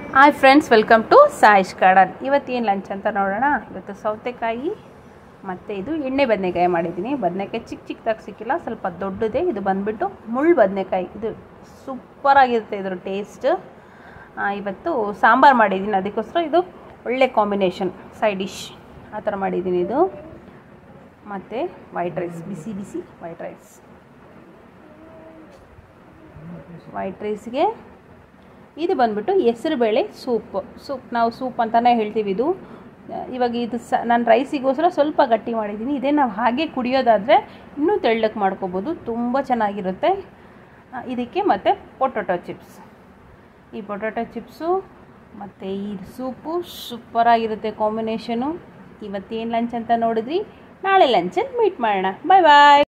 hi friends welcome to Saish garden ಇವತ್ತೇನು lunch ಅಂತ ನೋಡೋಣ ಇವತ್ತು ಸೌತೆಕಾಯಿ ಮತ್ತು ಇದು ಎಣ್ಣೆ ಬದನೆಕಾಯಿ ಮಾಡಿದ್ದೀನಿ ಬದನೆಕಾಯಿ ಚಿಕ್ಕ ಚಿಕ್ಕದಾಗಿ ಸಿಕ್ಕಿಲ್ಲ ಸ್ವಲ್ಪ ದೊಡ್ಡದೇ ಇದು ಬಂದುಬಿಟ್ಟು ಮುಳ್ಳು ಬದನೆಕಾಯಿ ಇದು ಸೂಪರಾಗಿರುತ್ತೆ ಇದ್ರ ಟೇಸ್ಟ್ ಇವತ್ತು ಸಾಂಬಾರು ಮಾಡಿದ್ದೀನಿ ಅದಕ್ಕೋಸ್ಕರ ಇದು ಒಳ್ಳೆ ಕಾಂಬಿನೇಷನ್ ಸೈಡ್ ಡಿಶ್ ಆ ಥರ ಮಾಡಿದ್ದೀನಿ ಇದು ಮತ್ತು ವೈಟ್ ರೈಸ್ ಬಿಸಿ ಬಿಸಿ ವೈಟ್ ರೈಸ್ ವೈಟ್ ರೈಸ್ಗೆ ಇದು ಬಂದ್ಬಿಟ್ಟು ಹೆಸರುಬೇಳೆ ಸೂಪ್ ಸೂಪ್ ನಾವು ಸೂಪ್ ಅಂತಲೇ ಹೇಳ್ತೀವಿ ಇದು ಇವಾಗ ಇದು ಸ ನಾನು ರೈಸಿಗೋಸ್ಕರ ಸ್ವಲ್ಪ ಗಟ್ಟಿ ಮಾಡಿದ್ದೀನಿ ಇದೇ ನಾವು ಹಾಗೆ ಕುಡಿಯೋದಾದರೆ ಇನ್ನೂ ತೆಳ್ಳಕ್ಕೆ ಮಾಡ್ಕೋಬೋದು ತುಂಬ ಚೆನ್ನಾಗಿರುತ್ತೆ ಆ, ಇದಕ್ಕೆ ಮತ್ತು ಪೊಟೊಟೊ ಚಿಪ್ಸ್ ಈ ಪೊಟೊಟೊ ಚಿಪ್ಸು ಮತ್ತು ಈ ಸೂಪು ಸೂಪರಾಗಿರುತ್ತೆ ಕಾಂಬಿನೇಷನು ಇವತ್ತೇನು ಲಂಚ್ ಅಂತ ನೋಡಿದ್ರಿ ನಾಳೆ ಲಂಚಲ್ಲಿ ಮೀಟ್ ಮಾಡೋಣ ಬಾಯ್ ಬಾಯ್